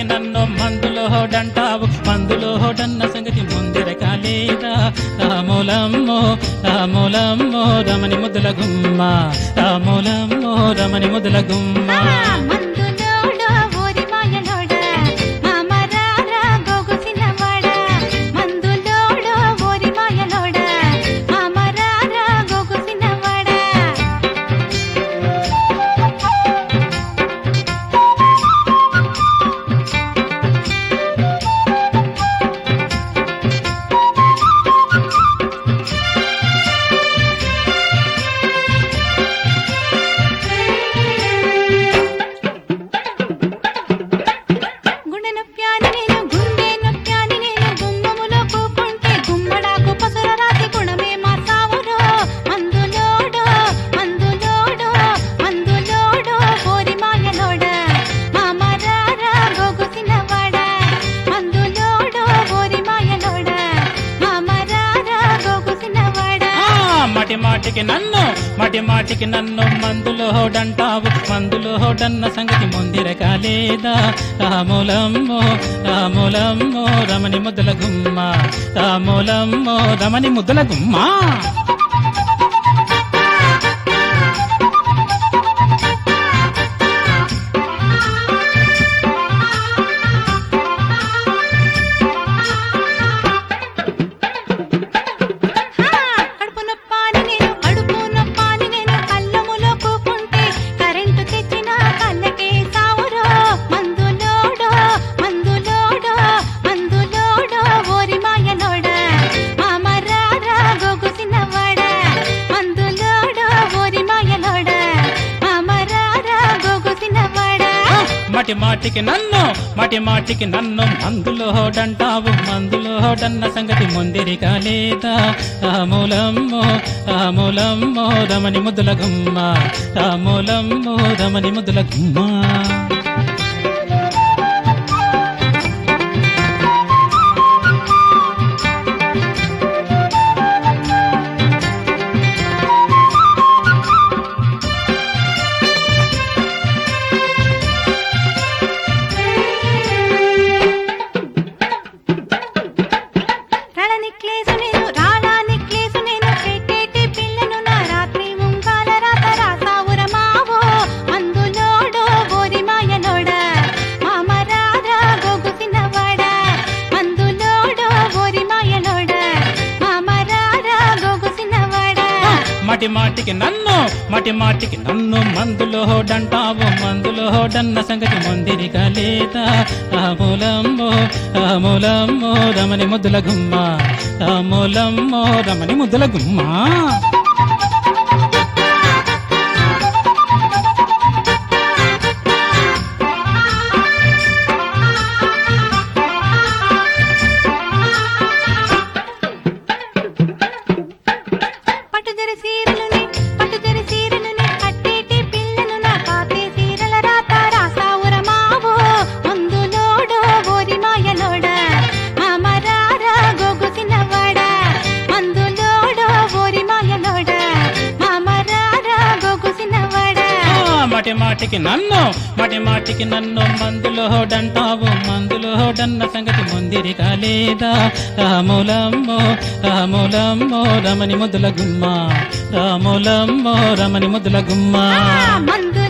నన్ను మందులో హోడంటావు మందులో హోడన్న సంగతి ముందెరక లేదా రాములమ్మో రాములమ్మో రమణి ముద్దుల గుమ్మ రాములమ్మో రమణి ముద్దుల గుమ్మ మందులోడ ఓరి మాయలోడ మామరారా గోగుసినవాడ మందులోడ ఓరి మాయలోడ మామరారా గోగుసినవాడ గుండె నొప్పాని నేను గుండె నొప్పాని నేను గుమ్మములో కూకుంటే గుమ్మడాకు పసర రాతి గుణమే మా సావురో మందులోడో మందులోడో మందులోడో ఓరి మాయలోడ మామరారా గోగుసినవాడ మందులోడో ఓరి మాయలోడ మామరారా గోగుసినవాడ ఆ, మాటి మాటికి నన్ను మాటి మాటికి నన్ను మందులో హోడంటావు మందులో హోడన్న సంగతి ముందిరక లేదా రాములమ్మో రాములమ్మో రమణి ముద్దుల గుమ్మ రాములమ్మో రమణి ముద్దుల గుమ్మ కడుపు నొప్పాని నేను కడుపు నొప్పాని నేను కళ్ళములో కూకుంటే కరెంటు తెచ్చిన కళ్ళకే సావురో మందులోడో మందులోడో మందులోడో ఓరి మాయలోడ మామరారా గోగుసినవాడ మందులోడో ఓరి మాయలోడ మామరారా గోగుసినవాడ మాటి మాటికి నన్ను మాటి మాటికి నన్ను మందులో హోడంటావు మందులో హోడన్న సంగతి ముందిరిక లేదా రాములమ్మో రాములమ్మో రమణి ముద్దుల గుమ్మ రాములమ్మో రమణి ముద్దుల గుమ్మ రణ నిక్లేసు నేను రాణా నిక్లేసు నేను పెట్టేటి పిల్లను నా రాత్రి ముంగాల రాత రాసావుర మావో మందులోడో ఓరి మాయలోడ మామరారా గోగుసినవాడ మందులోడో ఓరి మాయలోడ మామరారా గోగుసినవాడ మాటి మాటికి నన్ను మాటి మాటికి నన్ను మందులో హోడంటావు మందులో హోడన్న సంగతి ముందిరిక లేదా రాములమ్మో రాములమ్మో రమణి ముద్దుల గుమ్మ రాములమ్మో రమణి ముద్దుల గుమ్మ పట్టుదరి సీరలుని పట్టుదరి సీరలుని కట్టేటి పిల్లను నా పాతే సీరల రాత రాసావుర మావో మందులోడో ఓరి మాయలోడ మామరారా గోగుసినవాడ మందులోడో ఓరి మాయలోడ మామరారా గోగుసినవాడ ఆ, మాటి మాటికి నన్ను మాటి మాటికి నన్ను మందులో హోడంటావు మందులో హోడన్న సంగతి ముందిరిక లేదా రాములమ్మో రాములమ్మో రమణి ముద్దుల గుమ్మ రాములమ్మో రమణి ముద్దుల గుమ్మ మందు